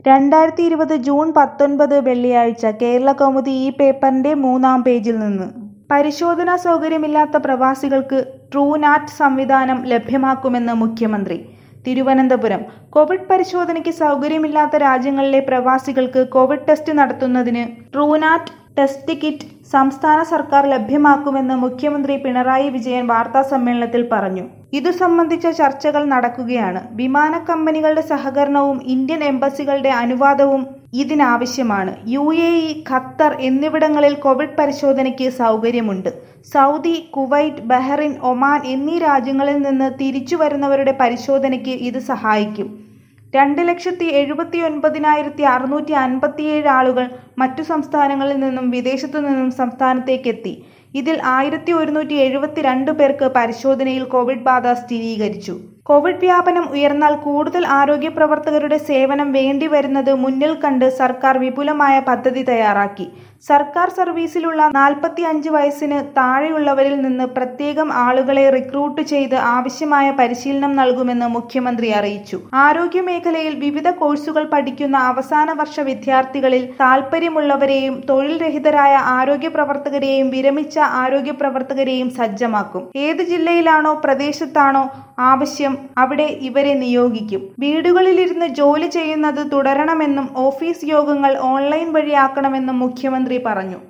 രണ്ടായിരത്തി ഇരുപത് ജൂൺ പത്തൊൻപത് വെള്ളിയാഴ്ച കേരളകൗമുദി ഈ പേപ്പറിന്റെ മൂന്നാം പേജിൽ നിന്ന് പരിശോധനാ സൗകര്യമില്ലാത്ത പ്രവാസികൾക്ക് ട്രൂനാറ്റ് സംവിധാനം ലഭ്യമാക്കുമെന്ന് മുഖ്യമന്ത്രി തിരുവനന്തപുരം കോവിഡ് പരിശോധനയ്ക്ക് സൗകര്യമില്ലാത്ത രാജ്യങ്ങളിലെ പ്രവാസികൾക്ക് കോവിഡ് ടെസ്റ്റ് നടത്തുന്നതിന് ട്രൂനാറ്റ് ടെസ്റ്റ് കിറ്റ് സംസ്ഥാന സർക്കാർ ലഭ്യമാക്കുമെന്ന് മുഖ്യമന്ത്രി പിണറായി വിജയൻ വാർത്താസമ്മേളനത്തിൽ പറഞ്ഞു ഇതു സംബന്ധിച്ച ചർച്ചകൾ നടക്കുകയാണ് വിമാന കമ്പനികളുടെ സഹകരണവും ഇന്ത്യൻ എംബസികളുടെ അനുവാദവും ഇതിനാവശ്യമാണ് യു എ ഇ ഖത്തർ എന്നിവിടങ്ങളിൽ കോവിഡ് പരിശോധനയ്ക്ക് സൗകര്യമുണ്ട് സൗദി കുവൈറ്റ് ബഹ്റിൻ ഒമാൻ എന്നീ രാജ്യങ്ങളിൽ നിന്ന് തിരിച്ചു വരുന്നവരുടെ പരിശോധനയ്ക്ക് ഇത് സഹായിക്കും രണ്ട് ലക്ഷത്തി എഴുപത്തി ഒൻപതിനായിരത്തി അറുന്നൂറ്റി അൻപത്തിയേഴ് ആളുകൾ മറ്റു സംസ്ഥാനങ്ങളിൽ നിന്നും വിദേശത്തു നിന്നും സംസ്ഥാനത്തേക്കെത്തി ഇതിൽ ആയിരത്തി ഒരുന്നൂറ്റി എഴുപത്തിരണ്ട് പേർക്ക് പരിശോധനയിൽ കോവിഡ് ബാധ സ്ഥിരീകരിച്ചു കോവിഡ് വ്യാപനം ഉയർന്നാൽ കൂടുതൽ ആരോഗ്യ പ്രവർത്തകരുടെ സേവനം വേണ്ടിവരുന്നത് മുന്നിൽ കണ്ട് സർക്കാർ വിപുലമായ പദ്ധതി തയ്യാറാക്കി സർക്കാർ സർവീസിലുള്ള നാൽപ്പത്തി അഞ്ച് വയസ്സിന് താഴെയുള്ളവരിൽ നിന്ന് പ്രത്യേകം ആളുകളെ റിക്രൂട്ട് ചെയ്ത് ആവശ്യമായ പരിശീലനം നൽകുമെന്ന് മുഖ്യമന്ത്രി അറിയിച്ചു ആരോഗ്യ മേഖലയിൽ വിവിധ കോഴ്സുകൾ പഠിക്കുന്ന അവസാന വർഷ വിദ്യാർത്ഥികളിൽ താൽപ്പര്യമുള്ളവരെയും തൊഴിൽ രഹിതരായ ആരോഗ്യ പ്രവർത്തകരെയും വിരമിച്ച ആരോഗ്യ പ്രവർത്തകരെയും സജ്ജമാക്കും ഏത് ജില്ലയിലാണോ പ്രദേശത്താണോ ആവശ്യം അവിടെ ഇവരെ നിയോഗിക്കും വീടുകളിലിരുന്ന് ജോലി ചെയ്യുന്നത് തുടരണമെന്നും ഓഫീസ് യോഗങ്ങൾ ഓൺലൈൻ വഴിയാക്കണമെന്നും മുഖ്യമന്ത്രി പറഞ്ഞു